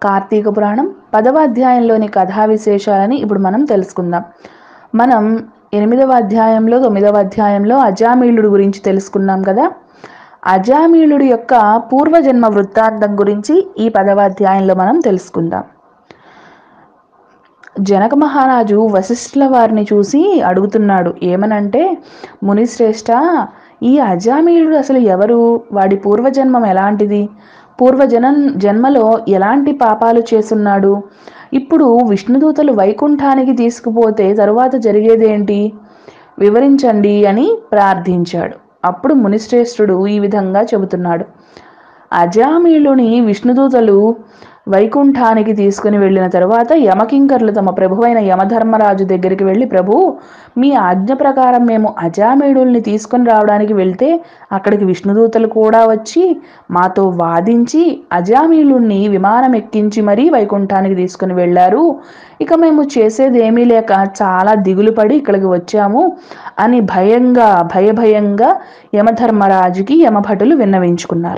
కార్తీక పురాణం పదవ అధ్యాయంలోని కథా విశేషాలని ఇప్పుడు మనం తెలుసుకుందాం మనం ఎనిమిదవ అధ్యాయంలో తొమ్మిదవ అధ్యాయంలో అజామీళుడు గురించి తెలుసుకున్నాం కదా అజామీళుడి యొక్క పూర్వజన్మ వృత్తాంతం గురించి ఈ పదవ అధ్యాయంలో మనం తెలుసుకుందాం జనక మహారాజు వశిష్ఠుల వారిని చూసి అడుగుతున్నాడు ఏమనంటే మునిశ్రేష్ఠ ఈ అజామీయుడు అసలు ఎవరు వాడి పూర్వజన్మం ఎలాంటిది పూర్వజన జన్మలో ఎలాంటి పాపాలు చేసున్నాడు ఇప్పుడు విష్ణుదూతలు వైకుంఠానికి తీసుకుపోతే తరువాత జరిగేదేంటి వివరించండి అని ప్రార్థించాడు అప్పుడు మునిశ్రేష్ఠుడు ఈ విధంగా చెబుతున్నాడు అజామీళుని విష్ణుదూతలు వైకుంఠానికి తీసుకుని వెళ్ళిన తరువాత యమకింకర్లు తమ ప్రభువైన యమధర్మరాజు దగ్గరికి వెళ్ళి ప్రభు మీ ఆజ్ఞ ప్రకారం మేము అజామీడుల్ని తీసుకుని రావడానికి వెళ్తే అక్కడికి విష్ణుదూతలు కూడా వచ్చి మాతో వాదించి అజామీలుణ్ణి విమానం ఎక్కించి మరీ వైకుంఠానికి తీసుకుని వెళ్ళారు ఇక మేము చేసేది ఏమీ లేక చాలా దిగులు పడి ఇక్కడికి వచ్చాము అని భయంగా భయభయంగా యమధర్మరాజుకి యమభటులు విన్నవించుకున్నారు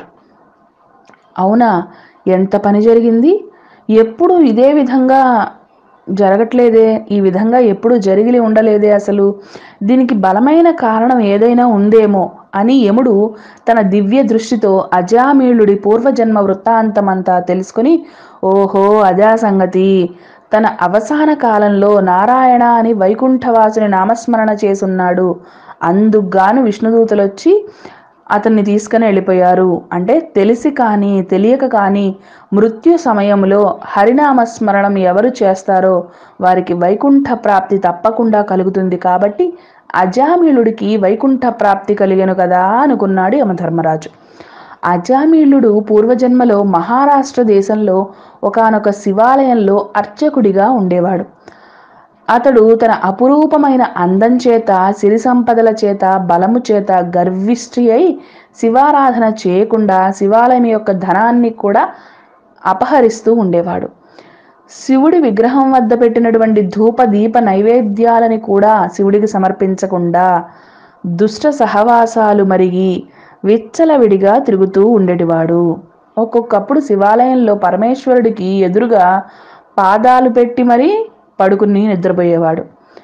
అవునా ఎంత పని జరిగింది ఎప్పుడు ఇదే విధంగా జరగట్లేదే ఈ విధంగా ఎప్పుడు జరిగి ఉండలేదే అసలు దీనికి బలమైన కారణం ఏదైనా ఉందేమో అని యముడు తన దివ్య దృష్టితో అజామీళుడి పూర్వజన్మ వృత్తాంతమంతా తెలుసుకుని ఓహో అదా సంగతి తన అవసాన కాలంలో నారాయణ అని వైకుంఠవాసుని నామస్మరణ చేసున్నాడు అందుకుగాను విష్ణుదూతలు వచ్చి అతన్ని తీసుకుని వెళ్ళిపోయారు అంటే తెలిసి కానీ తెలియక కానీ మృత్యు సమయంలో హరినామస్మరణం ఎవరు చేస్తారో వారికి వైకుంఠ ప్రాప్తి తప్పకుండా కలుగుతుంది కాబట్టి అజామీళుడికి వైకుంఠ ప్రాప్తి కలిగను కదా అనుకున్నాడు యమధర్మరాజు అజామీళుడు పూర్వజన్మలో మహారాష్ట్ర దేశంలో ఒకానొక శివాలయంలో అర్చకుడిగా ఉండేవాడు అతడు తన అపురూపమైన అందం చేత సిరి సంపదల చేత బలము చేత గర్విష్ఠి అయి శివారాధన చేయకుండా శివాలయం యొక్క ధనాన్ని కూడా అపహరిస్తూ ఉండేవాడు శివుడి విగ్రహం వద్ద పెట్టినటువంటి ధూప దీప నైవేద్యాలని కూడా శివుడికి సమర్పించకుండా దుష్ట సహవాసాలు మరిగి విచ్చలవిడిగా తిరుగుతూ ఉండేటివాడు ఒక్కొక్కప్పుడు శివాలయంలో పరమేశ్వరుడికి ఎదురుగా పాదాలు పెట్టి మరీ పడుకుని నిద్రపోయేవాడు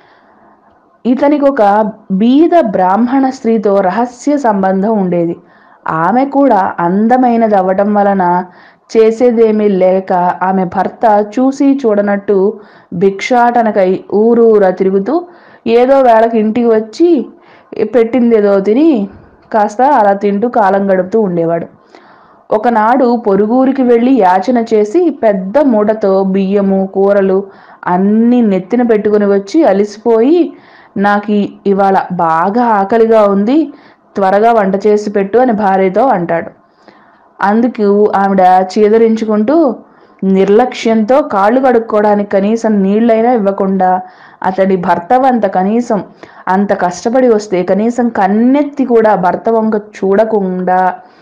ఇతనికి ఒక బీద బ్రాహ్మణ స్త్రీతో రహస్య సంబంధం ఉండేది ఆమె కూడా అందమైనది అవ్వటం వలన చేసేదేమీ లేక ఆమె భర్త చూసి చూడనట్టు భిక్షాటనకై ఊరూరా తిరుగుతూ ఏదో వేళకి ఇంటికి వచ్చి పెట్టిందేదో తిని కాస్త అలా తింటూ కాలం గడుపుతూ ఉండేవాడు ఒకనాడు పొరుగురికి వెళ్ళి యాచన చేసి పెద్ద మూటతో బియ్యము కూరలు అన్నీ నెత్తిన పెట్టుకుని వచ్చి అలిసిపోయి నాకు ఇవాళ బాగా ఆకలిగా ఉంది త్వరగా వంట చేసి పెట్టు అని భార్యతో అంటాడు అందుకు ఆవిడ చీదరించుకుంటూ నిర్లక్ష్యంతో కాళ్ళు కడుక్కోవడానికి కనీసం నీళ్ళైనా ఇవ్వకుండా అతడి భర్త వంత కనీసం అంత కష్టపడి వస్తే కనీసం కన్నెత్తి కూడా భర్త వంక చూడకుండా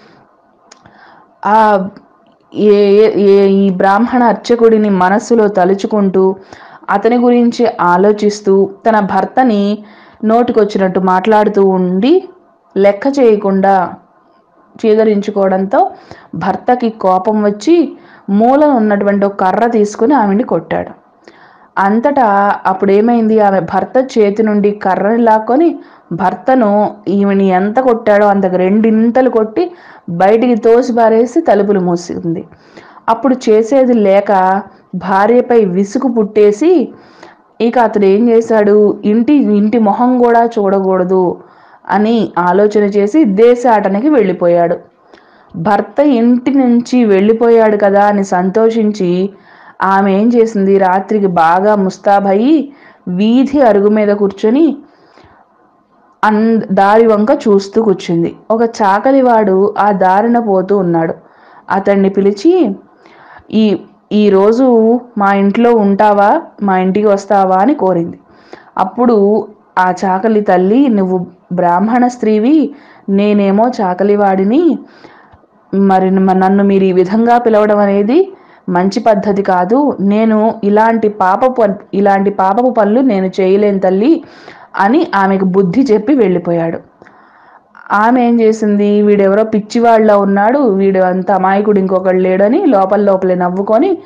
ఆ ఏ ఏ ఈ బ్రాహ్మణ అర్చకుడిని మనస్సులో తలుచుకుంటూ అతని గురించి ఆలోచిస్తూ తన భర్తని నోటికొచ్చినట్టు మాట్లాడుతూ ఉండి లెక్క చేయకుండా చీదరించుకోవడంతో భర్తకి కోపం వచ్చి మూలన ఉన్నటువంటి ఒక కర్ర తీసుకుని ఆమెని కొట్టాడు అంతటా అప్పుడు ఏమైంది ఆమె భర్త చేతి నుండి కర్రని లాక్కొని భర్తను ఈమెని ఎంత కొట్టాడో అంతకు రెండింతలు కొట్టి బయటికి తోసి బారేసి తలుపులు మూసింది అప్పుడు చేసేది లేక భార్యపై విసుగు పుట్టేసి ఇక అతడు ఏం చేశాడు ఇంటి ఇంటి మొహం కూడా చూడకూడదు అని ఆలోచన చేసి దేశాటనకి వెళ్ళిపోయాడు భర్త ఇంటి నుంచి వెళ్ళిపోయాడు కదా అని సంతోషించి ఆమె ఏం చేసింది రాత్రికి బాగా ముస్తాబయ్యి వీధి అరుగు మీద కూర్చొని అన్ దారి వంక చూస్తూ కూర్చుంది ఒక చాకలివాడు ఆ దారిన పోతూ ఉన్నాడు అతన్ని పిలిచి ఈ ఈరోజు మా ఇంట్లో ఉంటావా మా ఇంటికి వస్తావా అని కోరింది అప్పుడు ఆ చాకలి తల్లి నువ్వు బ్రాహ్మణ స్త్రీవి నేనేమో చాకలివాడిని మరి మ- నన్ను మీరు ఈ విధంగా పిలవడం అనేది మంచి పద్ధతి కాదు నేను ఇలాంటి పాపపు ఇలాంటి పాపపు పనులు నేను చేయలేను తల్లి అని ఆమెకు బుద్ధి చెప్పి వెళ్ళిపోయాడు ఆమె ఏం చేసింది వీడెవరో పిచ్చివాళ్ళ ఉన్నాడు వీడు అంత అమాయకుడు ఇంకొకడు లేడని లోపల లోపలే నవ్వుకొని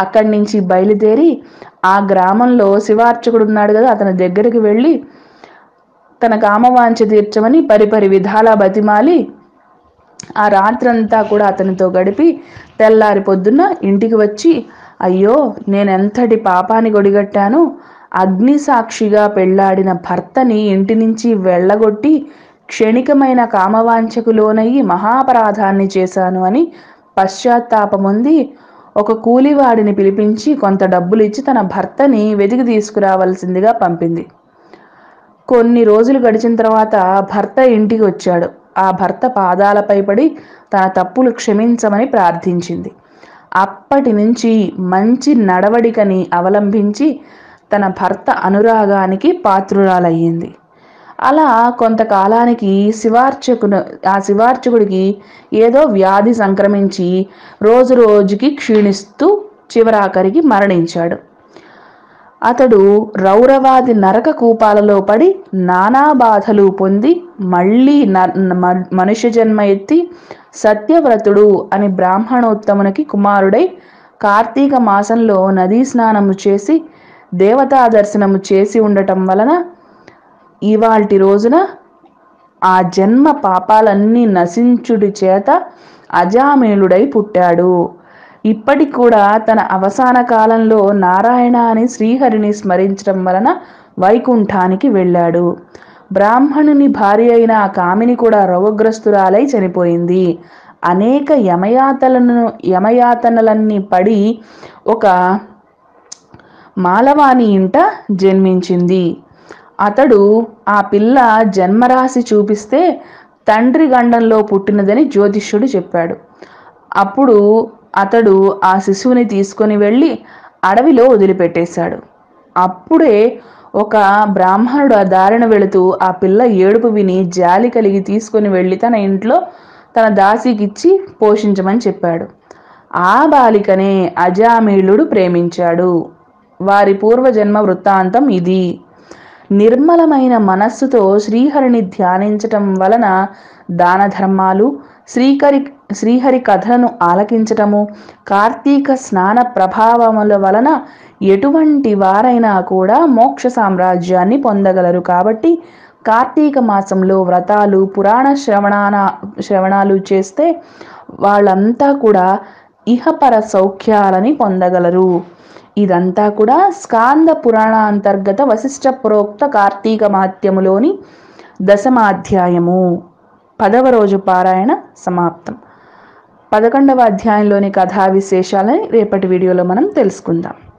అక్కడి నుంచి బయలుదేరి ఆ గ్రామంలో శివార్చకుడు ఉన్నాడు కదా అతని దగ్గరికి వెళ్ళి తన కామవాంఛ తీర్చమని పరిపరి విధాలా బతిమాలి ఆ రాత్రంతా కూడా అతనితో గడిపి తెల్లారి పొద్దున్న ఇంటికి వచ్చి అయ్యో నేనెంతటి పాపాన్ని గొడిగట్టాను అగ్ని సాక్షిగా పెళ్లాడిన భర్తని ఇంటి నుంచి వెళ్ళగొట్టి క్షణికమైన కామవాంఛకు లోనయ్యి మహాపరాధాన్ని చేశాను అని పశ్చాత్తాపముంది ఒక కూలివాడిని పిలిపించి కొంత డబ్బులు ఇచ్చి తన భర్తని వెతికి తీసుకురావాల్సిందిగా పంపింది కొన్ని రోజులు గడిచిన తర్వాత భర్త ఇంటికి వచ్చాడు ఆ భర్త పాదాలపై పడి తన తప్పులు క్షమించమని ప్రార్థించింది అప్పటి నుంచి మంచి నడవడికని అవలంబించి తన భర్త అనురాగానికి పాత్రురాలయ్యింది అలా కొంతకాలానికి శివార్చకును ఆ శివార్చకుడికి ఏదో వ్యాధి సంక్రమించి రోజు రోజుకి క్షీణిస్తూ చివరాఖరికి మరణించాడు అతడు రౌరవాది నరక కూపాలలో పడి నానా బాధలు పొంది మళ్ళీ న- మ- మనుష్య జన్మ ఎత్తి సత్యవ్రతుడు అని బ్రాహ్మణోత్తమునికి కుమారుడై కార్తీక మాసంలో నదీ స్నానము చేసి దేవతా దర్శనము చేసి ఉండటం వలన ఇవాల్టి రోజున ఆ జన్మ పాపాలన్నీ నశించుడి చేత అజామేళుడై పుట్టాడు ఇప్పటికి కూడా తన అవసాన కాలంలో నారాయణ అని శ్రీహరిని స్మరించడం వలన వైకుంఠానికి వెళ్ళాడు బ్రాహ్మణుని భార్య అయిన ఆ కామిని కూడా రోగగ్రస్తురాలై చనిపోయింది అనేక యమయాతలను యమయాతనలన్నీ పడి ఒక మాలవాని ఇంట జన్మించింది అతడు ఆ పిల్ల జన్మరాశి చూపిస్తే తండ్రి గండంలో పుట్టినదని జ్యోతిష్యుడు చెప్పాడు అప్పుడు అతడు ఆ శిశువుని తీసుకొని వెళ్ళి అడవిలో వదిలిపెట్టేశాడు అప్పుడే ఒక బ్రాహ్మణుడు ఆ దారిన వెళుతూ ఆ పిల్ల ఏడుపు విని జాలి కలిగి తీసుకొని వెళ్ళి తన ఇంట్లో తన దాసికిచ్చి పోషించమని చెప్పాడు ఆ బాలికనే అజామీళుడు ప్రేమించాడు వారి పూర్వజన్మ వృత్తాంతం ఇది నిర్మలమైన మనస్సుతో శ్రీహరిని ధ్యానించటం వలన దాన ధర్మాలు శ్రీకరి శ్రీహరి కథలను ఆలకించటము కార్తీక స్నాన ప్రభావముల వలన ఎటువంటి వారైనా కూడా మోక్ష సామ్రాజ్యాన్ని పొందగలరు కాబట్టి కార్తీక మాసంలో వ్రతాలు పురాణ శ్రవణాన శ్రవణాలు చేస్తే వాళ్ళంతా కూడా ఇహపర సౌఖ్యాలని పొందగలరు ఇదంతా కూడా స్కాంద పురాణ అంతర్గత వశిష్ఠ ప్రోక్త కార్తీక మాత్యములోని దశమాధ్యాయము పదవ రోజు పారాయణ సమాప్తం పదకొండవ అధ్యాయంలోని కథా విశేషాలని రేపటి వీడియోలో మనం తెలుసుకుందాం